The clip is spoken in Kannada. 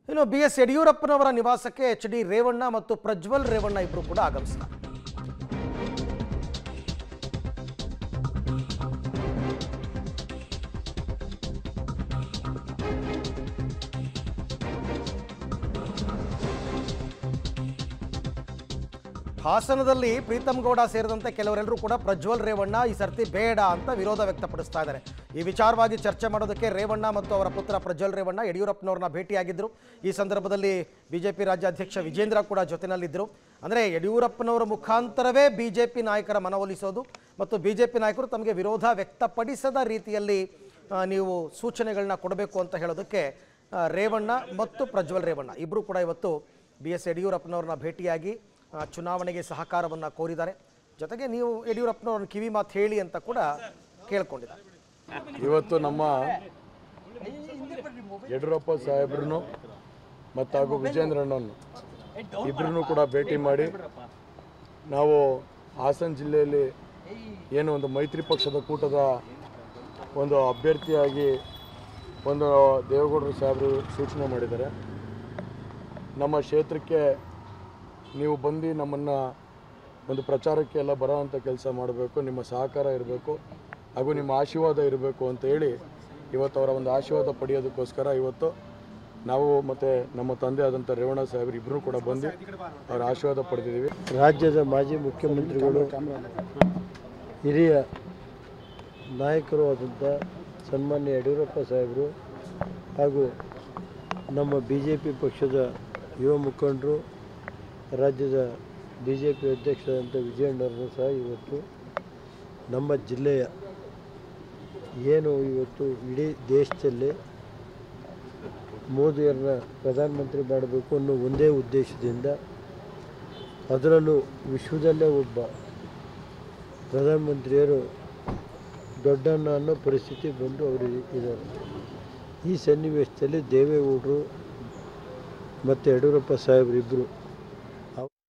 ಇನ್ನು ಬಿ ಎಸ್ ಯಡಿಯೂರಪ್ಪನವರ ನಿವಾಸಕ್ಕೆ ಎಚ್ ಡಿ ರೇವಣ್ಣ ಮತ್ತು ಪ್ರಜ್ವಲ್ ರೇವಣ್ಣ ಇಬ್ಬರು ಕೂಡ ಆಗಮಿಸಿದ್ದಾರೆ ಹಾಸನದಲ್ಲಿ ಪ್ರೀತಮ್ ಗೌಡ ಸೇರಿದಂತೆ ಕೆಲವರೆಲ್ಲರೂ ಕೂಡ ಪ್ರಜ್ವಲ್ ರೇವಣ್ಣ ಈ ಸರ್ತಿ ಬೇಡ ಅಂತ ವಿರೋಧ ವ್ಯಕ್ತಪಡಿಸ್ತಾ ಇದ್ದಾರೆ ಈ ವಿಚಾರವಾಗಿ ಚರ್ಚೆ ಮಾಡೋದಕ್ಕೆ ರೇವಣ್ಣ ಮತ್ತು ಅವರ ಪುತ್ರ ಪ್ರಜ್ವಲ್ ರೇವಣ್ಣ ಯಡಿಯೂರಪ್ಪನವ್ರನ್ನ ಭೇಟಿಯಾಗಿದ್ದರು ಈ ಸಂದರ್ಭದಲ್ಲಿ ಬಿಜೆಪಿ ರಾಜ್ಯಾಧ್ಯಕ್ಷ ವಿಜೇಂದ್ರ ಕೂಡ ಜೊತೆನಲ್ಲಿದ್ದರು ಅಂದರೆ ಯಡಿಯೂರಪ್ಪನವರ ಮುಖಾಂತರವೇ ಬಿಜೆಪಿ ನಾಯಕರ ಮನವೊಲಿಸೋದು ಮತ್ತು ಬಿಜೆಪಿ ನಾಯಕರು ತಮಗೆ ವಿರೋಧ ವ್ಯಕ್ತಪಡಿಸದ ರೀತಿಯಲ್ಲಿ ಆ, ನೀವು ಸೂಚನೆಗಳನ್ನ ಕೊಡಬೇಕು ಅಂತ ಹೇಳೋದಕ್ಕೆ ಆ, ರೇವಣ್ಣ ಮತ್ತು ಪ್ರಜ್ವಲ್ ರೇವಣ್ಣ ಇಬ್ಬರು ಕೂಡ ಇವತ್ತು ಬಿ ಎಸ್ ಯಡಿಯೂರಪ್ಪನವ್ರನ್ನ ಭೇಟಿಯಾಗಿ ಆ, ಚುನಾವಣೆಗೆ ಸಹಕಾರವನ್ನು ಕೋರಿದ್ದಾರೆ ಜೊತೆಗೆ ನೀವು ಯಡಿಯೂರಪ್ಪನವ್ರನ್ನ ಕಿವಿ ಮಾತು ಹೇಳಿ ಅಂತ ಕೂಡ ಕೇಳ್ಕೊಂಡಿದ್ದಾರೆ ಇವತ್ತು ನಮ್ಮ ಯಡಿಯೂರಪ್ಪ ಸಾಹೇಬ್ರನ್ನು ಮತ್ತು ಹಾಗೂ ವಿಜೇಂದ್ರಣ್ಣನ್ನು ಇಬ್ಬರನ್ನು ಕೂಡ ಭೇಟಿ ಮಾಡಿ ನಾವು ಹಾಸನ ಜಿಲ್ಲೆಯಲ್ಲಿ ಏನು ಒಂದು ಮೈತ್ರಿ ಪಕ್ಷದ ಕೂಟದ ಒಂದು ಅಭ್ಯರ್ಥಿಯಾಗಿ ಒಂದು ದೇವೇಗೌಡರು ಸಾಹೇಬರು ಸೂಚನೆ ಮಾಡಿದ್ದಾರೆ ನಮ್ಮ ಕ್ಷೇತ್ರಕ್ಕೆ ನೀವು ಬಂದು ನಮ್ಮನ್ನು ಒಂದು ಪ್ರಚಾರಕ್ಕೆ ಎಲ್ಲ ಬರೋವಂಥ ಕೆಲಸ ಮಾಡಬೇಕು ನಿಮ್ಮ ಸಹಕಾರ ಇರಬೇಕು ಹಾಗೂ ನಿಮ್ಮ ಆಶೀರ್ವಾದ ಇರಬೇಕು ಅಂತ ಹೇಳಿ ಇವತ್ತು ಅವರ ಒಂದು ಆಶೀರ್ವಾದ ಪಡೆಯೋದಕ್ಕೋಸ್ಕರ ಇವತ್ತು ನಾವು ಮತ್ತು ನಮ್ಮ ತಂದೆ ಆದಂಥ ರೇವಣ್ಣ ಸಾಹೇಬರು ಇಬ್ಬರು ಕೂಡ ಬಂದು ಅವರ ಆಶೀರ್ವಾದ ಪಡೆದಿದ್ದೀವಿ ರಾಜ್ಯದ ಮಾಜಿ ಮುಖ್ಯಮಂತ್ರಿಗಳು ಹಿರಿಯ ನಾಯಕರು ಆದಂಥ ಸನ್ಮಾನ್ಯ ಯಡಿಯೂರಪ್ಪ ಸಾಹೇಬರು ಹಾಗೂ ನಮ್ಮ ಬಿ ಜೆ ಪಿ ಪಕ್ಷದ ಯುವ ಮುಖಂಡರು ರಾಜ್ಯದ ಬಿ ಜೆ ಪಿ ಅಧ್ಯಕ್ಷರಾದಂಥ ವಿಜಯಣ್ಣವರು ಸಹ ಇವತ್ತು ನಮ್ಮ ಜಿಲ್ಲೆಯ ಏನು ಇವತ್ತು ಇಡೀ ದೇಶದಲ್ಲಿ ಮೋದಿಯವ್ರನ್ನ ಪ್ರಧಾನಮಂತ್ರಿ ಮಾಡಬೇಕು ಅನ್ನೋ ಒಂದೇ ಉದ್ದೇಶದಿಂದ ಅದರಲ್ಲೂ ವಿಶ್ವದಲ್ಲೇ ಒಬ್ಬ ಪ್ರಧಾನಮಂತ್ರಿಯರು ದೊಡ್ಡಣ್ಣ ಅನ್ನೋ ಪರಿಸ್ಥಿತಿ ಬಂದು ಅವರು ಇದ್ದಾರೆ ಈ ಸನ್ನಿವೇಶದಲ್ಲಿ ದೇವೇಗೌಡರು ಮತ್ತು ಯಡಿಯೂರಪ್ಪ ಸಾಹೇಬರಿಬ್ಬರು